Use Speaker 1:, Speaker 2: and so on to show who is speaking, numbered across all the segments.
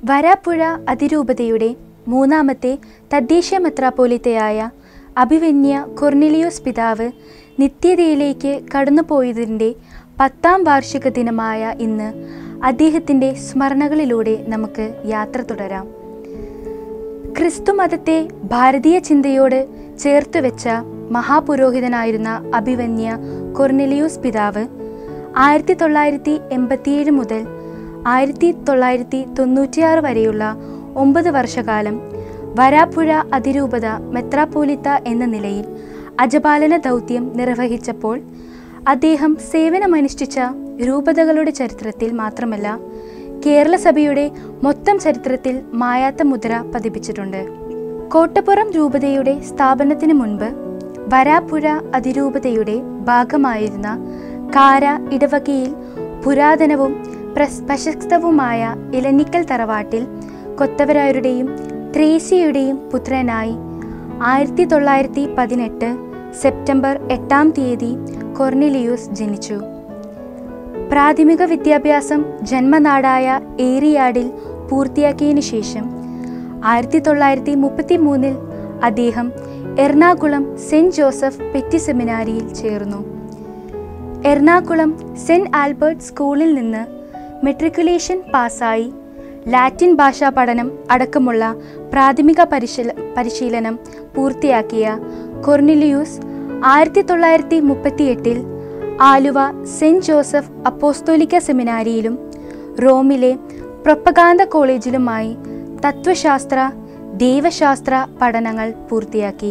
Speaker 1: വരാപ്പുഴ അതിരൂപതയുടെ മൂന്നാമത്തെ തദ്ദേശ മെത്രാപ്പോലിത്തയായ അഭിവന്യ കൊർണിലിയോസ് പിതാവ് നിത്യതയിലേക്ക് കടന്നുപോയതിൻ്റെ പത്താം വാർഷിക ദിനമായ ഇന്ന് അദ്ദേഹത്തിൻ്റെ സ്മരണകളിലൂടെ നമുക്ക് യാത്ര തുടരാം ക്രിസ്തു മതത്തെ ഭാരതീയ ചിന്തയോട് ചേർത്ത് വെച്ച മഹാപുരോഹിതനായിരുന്ന അഭിവന്യ കൊർനെലിയൂസ് പിതാവ് ആയിരത്തി തൊള്ളായിരത്തി എൺപത്തിയേഴ് മുതൽ ആയിരത്തി തൊള്ളായിരത്തി തൊണ്ണൂറ്റിയാറ് വരെയുള്ള ഒമ്പത് വർഷകാലം വരാപ്പുഴ അതിരൂപത മെത്രാപ്പോലിത്ത എന്ന നിലയിൽ അജപാലന ദൗത്യം നിർവഹിച്ചപ്പോൾ അദ്ദേഹം സേവനമനുഷ്ഠിച്ച രൂപതകളുടെ ചരിത്രത്തിൽ മാത്രമല്ല കേരള സഭയുടെ മൊത്തം ചരിത്രത്തിൽ മായാത്ത മുദ്ര പതിപ്പിച്ചിട്ടുണ്ട് കോട്ടപ്പുറം രൂപതയുടെ സ്ഥാപനത്തിന് മുൻപ് വരാപ്പുഴ അതിരൂപതയുടെ ഭാഗമായിരുന്ന കാര ഇടവകയിൽ പുരാതനവും പ്രസ് പ്രശസ്തവുമായ ഇലനിക്കൽ തറവാട്ടിൽ കൊത്തവരായരുടെയും ത്രേസ്യയുടെയും പുത്രനായി ആയിരത്തി തൊള്ളായിരത്തി പതിനെട്ട് സെപ്റ്റംബർ എട്ടാം തീയതി കൊർണിലിയൂസ് ജനിച്ചു പ്രാഥമിക വിദ്യാഭ്യാസം ജന്മനാടായ ഏറിയാടിൽ പൂർത്തിയാക്കിയതിനു ശേഷം ആയിരത്തി തൊള്ളായിരത്തി മുപ്പത്തി മൂന്നിൽ അദ്ദേഹം എറണാകുളം സെൻറ് ജോസഫ് പെറ്റി സെമിനാരിയിൽ ചേർന്നു എറണാകുളം സെൻറ് ആൽബർട്ട് സ്കൂളിൽ നിന്ന് മെട്രിക്കുലേഷൻ പാസ്സായി ലാറ്റിൻ ഭാഷാ പഠനം അടക്കമുള്ള പ്രാഥമിക പരിശീല പരിശീലനം പൂർത്തിയാക്കിയ കൊർണിലിയൂസ് ആയിരത്തി തൊള്ളായിരത്തി മുപ്പത്തിയെട്ടിൽ ആലുവ സെൻറ് ജോസഫ് അപ്പോസ്തോലിക്ക സെമിനാരിയിലും റോമിലെ പ്രൊപ്പഗാന്ത കോളേജിലുമായി തത്വശാസ്ത്ര ദൈവശാസ്ത്ര പഠനങ്ങൾ പൂർത്തിയാക്കി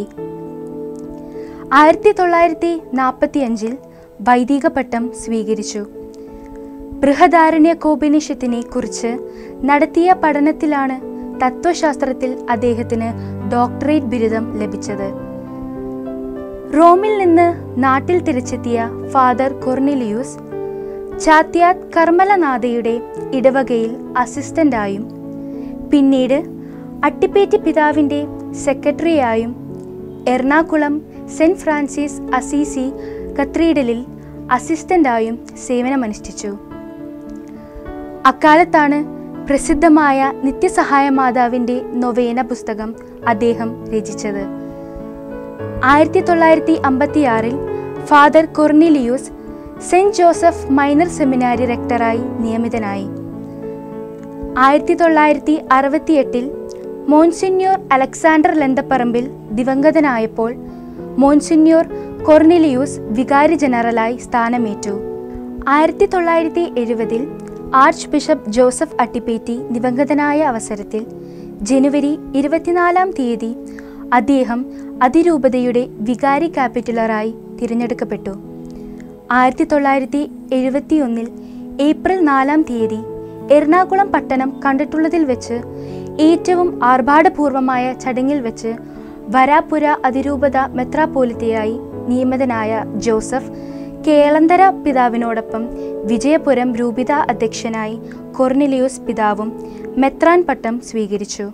Speaker 1: ആയിരത്തി തൊള്ളായിരത്തി നാൽപ്പത്തി അഞ്ചിൽ വൈദിക പട്ടം സ്വീകരിച്ചു ബൃഹദാരണ്യ കോപനിഷത്തിനെ കുറിച്ച് നടത്തിയ പഠനത്തിലാണ് തത്വശാസ്ത്രത്തിൽ അദ്ദേഹത്തിന് ഡോക്ടറേറ്റ് ബിരുദം ലഭിച്ചത് റോമിൽ നിന്ന് നാട്ടിൽ തിരിച്ചെത്തിയ ഫാദർ കൊർണിലിയൂസ് ചാത്യാത് കർമ്മലനാഥയുടെ ഇടവകയിൽ അസിസ്റ്റന്റായും പിന്നീട് അട്ടിപ്പേറ്റി പിതാവിൻ്റെ സെക്രട്ടറിയായും എറണാകുളം സെൻറ് ഫ്രാൻസിസ് അസീസി കത്തീഡ്രലിൽ അസിസ്റ്റന്റായും സേവനമനുഷ്ഠിച്ചു അക്കാലത്താണ് പ്രസിദ്ധമായ നിത്യസഹായ മാതാവിൻ്റെ നൊവേന പുസ്തകം അദ്ദേഹം രചിച്ചത് ആയിരത്തി തൊള്ളായിരത്തി അമ്പത്തിയാറിൽ father Cornelius saint Joseph minor സെമിനാരി റെക്ടറായി നിയമിതനായി ആയിരത്തി തൊള്ളായിരത്തി അറുപത്തിയെട്ടിൽ മോൺസിന്യോർ അലക്സാണ്ടർ ലന്തപ്പറമ്പിൽ ദിവംഗതനായപ്പോൾ മോൺസിന്യോർ കൊർണിലിയൂസ് വികാരി ജനറലായി സ്ഥാനമേറ്റു ആയിരത്തി തൊള്ളായിരത്തി എഴുപതിൽ ആർച്ച് ബിഷപ്പ് ജോസഫ് അട്ടിപ്പേറ്റി ദിവംഗതനായ അവസരത്തിൽ ജനുവരി ഇരുപത്തിനാലാം തീയതി അദ്ദേഹം അതിരൂപതയുടെ വികാരി ക്യാപിറ്റലറായി തിരഞ്ഞെടുക്കപ്പെട്ടു ആയിരത്തി തൊള്ളായിരത്തി എഴുപത്തിയൊന്നിൽ ഏപ്രിൽ നാലാം തീയതി എറണാകുളം പട്ടണം കണ്ടിട്ടുള്ളതിൽ വെച്ച് ഏറ്റവും ആർഭാടപൂർവമായ ചടങ്ങിൽ വെച്ച് വരാപ്പുര അതിരൂപത മെത്രാപ്പോലിത്തയായി നിയമിതനായ ജോസഫ് കേളന്തര പിതാവിനോടൊപ്പം വിജയപുരം രൂപിത അധ്യക്ഷനായി കൊർണിലിയോസ് പിതാവും മെത്രാൻ പട്ടം സ്വീകരിച്ചു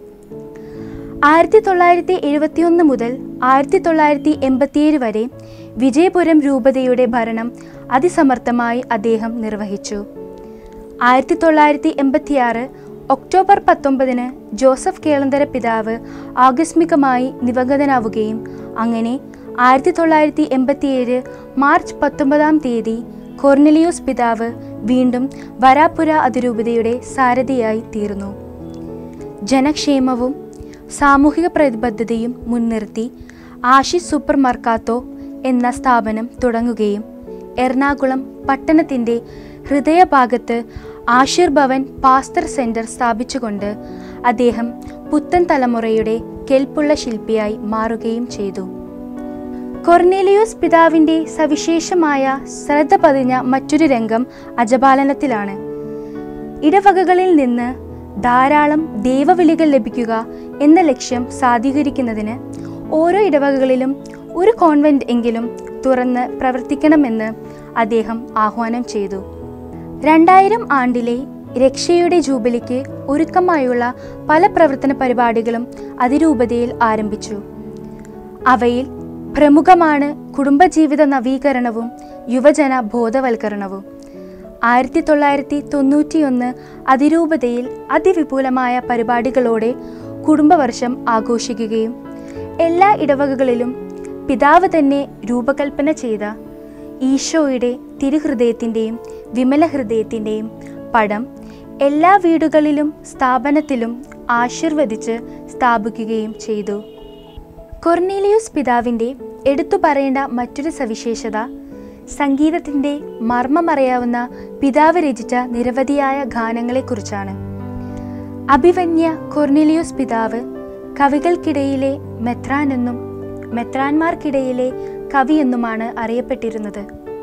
Speaker 1: ആയിരത്തി തൊള്ളായിരത്തി എഴുപത്തിയൊന്ന് മുതൽ ആയിരത്തി തൊള്ളായിരത്തി എൺപത്തിയേഴ് വരെ വിജയപുരം രൂപതയുടെ ഭരണം അതിസമർത്ഥമായി അദ്ദേഹം നിർവഹിച്ചു ആയിരത്തി തൊള്ളായിരത്തി എൺപത്തിയാറ് ഒക്ടോബർ പത്തൊമ്പതിന് ജോസഫ് കേളന്തര പിതാവ് ആകസ്മികമായി ദിവംഗതനാവുകയും അങ്ങനെ ആയിരത്തി തൊള്ളായിരത്തി എൺപത്തിയേഴ് മാർച്ച് പത്തൊമ്പതാം തീയതി കൊർണിലിയോസ് പിതാവ് വീണ്ടും വരാപ്പുര അതിരൂപതയുടെ സാരഥിയായി തീർന്നു ജനക്ഷേമവും സാമൂഹിക പ്രതിബദ്ധതയും മുൻനിർത്തി ആഷിസ് സൂപ്പർ മർക്കാത്തോ എന്ന സ്ഥാപനം തുടങ്ങുകയും എറണാകുളം പട്ടണത്തിൻ്റെ ഹൃദയഭാഗത്ത് ആഷിർ ഭവൻ പാസ്തർ സെൻറ്റർ സ്ഥാപിച്ചുകൊണ്ട് അദ്ദേഹം പുത്തൻ തലമുറയുടെ കെൽപ്പുള്ള ശില്പിയായി മാറുകയും ചെയ്തു കൊർണേലിയോസ് പിതാവിൻ്റെ സവിശേഷമായ ശ്രദ്ധ പതിഞ്ഞ മറ്റൊരു രംഗം അജപാലനത്തിലാണ് ഇടവകകളിൽ നിന്ന് ധാരാളം ദൈവവിളികൾ ലഭിക്കുക എന്ന ലക്ഷ്യം സാധൂകരിക്കുന്നതിന് ഓരോ ഇടവകകളിലും ഒരു കോൺവെന്റ് എങ്കിലും തുറന്ന് പ്രവർത്തിക്കണമെന്ന് അദ്ദേഹം ആഹ്വാനം ചെയ്തു രണ്ടായിരം ആണ്ടിലെ രക്ഷയുടെ ജൂബിലിക്ക് ഒരുക്കമായുള്ള പല പ്രവർത്തന പരിപാടികളും അതിരൂപതയിൽ ആരംഭിച്ചു അവയിൽ പ്രമുഖമാണ് കുടുംബജീവിത നവീകരണവും യുവജന ബോധവൽക്കരണവും ആയിരത്തി തൊള്ളായിരത്തി തൊണ്ണൂറ്റിയൊന്ന് അതിരൂപതയിൽ അതിവിപുലമായ പരിപാടികളോടെ കുടുംബവർഷം ആഘോഷിക്കുകയും എല്ലാ ഇടവകകളിലും പിതാവ് തന്നെ രൂപകൽപ്പന ചെയ്ത ഈശോയുടെ തിരുഹൃദയത്തിൻ്റെയും വിമല ഹൃദയത്തിൻ്റെയും പടം എല്ലാ വീടുകളിലും സ്ഥാപനത്തിലും ആശീർവദിച്ച് സ്ഥാപിക്കുകയും ചെയ്തു കൊർണീലിയൂസ് പിതാവിൻ്റെ എടുത്തു പറയേണ്ട മറ്റൊരു സവിശേഷത സംഗീതത്തിൻ്റെ മർമ്മമറിയാവുന്ന പിതാവ് രചിച്ച നിരവധിയായ ഗാനങ്ങളെക്കുറിച്ചാണ് അഭിവന്യ കൊർണീലിയൂസ് പിതാവ് കവികൾക്കിടയിലെ മെത്രാൻ എന്നും മെത്രാന്മാർക്കിടയിലെ കവി എന്നുമാണ് അറിയപ്പെട്ടിരുന്നത്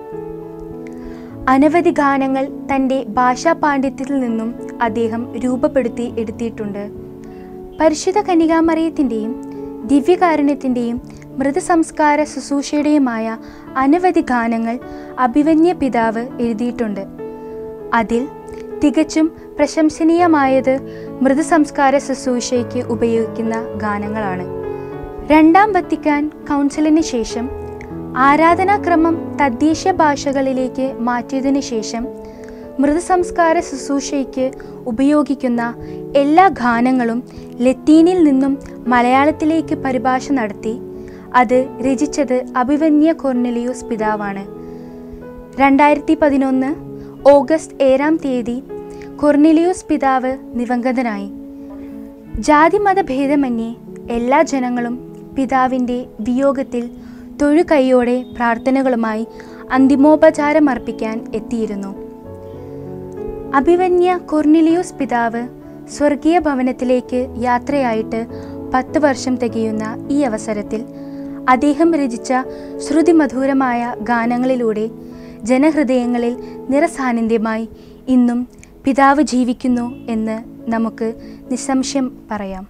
Speaker 1: അനവധി ഗാനങ്ങൾ തൻ്റെ ഭാഷാ പാണ്ഡിത്യത്തിൽ നിന്നും അദ്ദേഹം രൂപപ്പെടുത്തി എടുത്തിട്ടുണ്ട് പരിശുദ്ധ കന്യകാമറിയത്തിൻ്റെയും ദിവ്യകാരുണ്യത്തിൻ്റെയും മൃതസംസ്കാര ശുശ്രൂഷയുടെയുമായ അനവധി ഗാനങ്ങൾ അഭിവന്യ പിതാവ് എഴുതിയിട്ടുണ്ട് അതിൽ തികച്ചും പ്രശംസനീയമായത് മൃതസംസ്കാര ശുശ്രൂഷയ്ക്ക് ഉപയോഗിക്കുന്ന ഗാനങ്ങളാണ് രണ്ടാം വത്തിക്കാൻ കൗൺസിലിന് ശേഷം ആരാധനാക്രമം തദ്ദേശീയ ഭാഷകളിലേക്ക് മാറ്റിയതിനു ശേഷം മൃതസംസ്കാര ശുശ്രൂഷയ്ക്ക് ഉപയോഗിക്കുന്ന എല്ലാ ഗാനങ്ങളും ലത്തീനിൽ നിന്നും മലയാളത്തിലേക്ക് പരിഭാഷ നടത്തി അത് രചിച്ചത് അഭിവന്യ കൊർണലിയൂസ് പിതാവാണ് രണ്ടായിരത്തി പതിനൊന്ന് ഓഗസ്റ്റ് ഏഴാം തീയതി കൊർണലിയൂസ് പിതാവ് ദിവംഗതനായി ജാതിമത ഭേദമന്യേ എല്ലാ ജനങ്ങളും പിതാവിൻ്റെ വിയോഗത്തിൽ തൊഴുകൈയോടെ പ്രാർത്ഥനകളുമായി അന്തിമോപചാരം അർപ്പിക്കാൻ എത്തിയിരുന്നു അഭിവന്യ കൊർണിലിയൂസ് പിതാവ് സ്വർഗീയ ഭവനത്തിലേക്ക് യാത്രയായിട്ട് പത്ത് വർഷം തികയുന്ന ഈ അവസരത്തിൽ അദ്ദേഹം രചിച്ച ശ്രുതിമധുരമായ ഗാനങ്ങളിലൂടെ ജനഹൃദയങ്ങളിൽ നിറസാന്നിധ്യമായി ഇന്നും പിതാവ് ജീവിക്കുന്നു എന്ന് നമുക്ക് നിസ്സംശയം പറയാം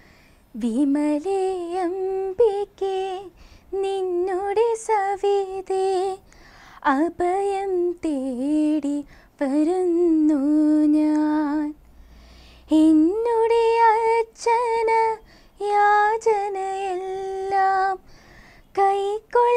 Speaker 1: വിമലയംബികെ നിന്നുടെ സവിതേ അഭയം തേടി വരുന്നു ഞാൻ എന്നുടെ അച്ഛന യാചനയെല്ലാം കൈക്കൊള്ള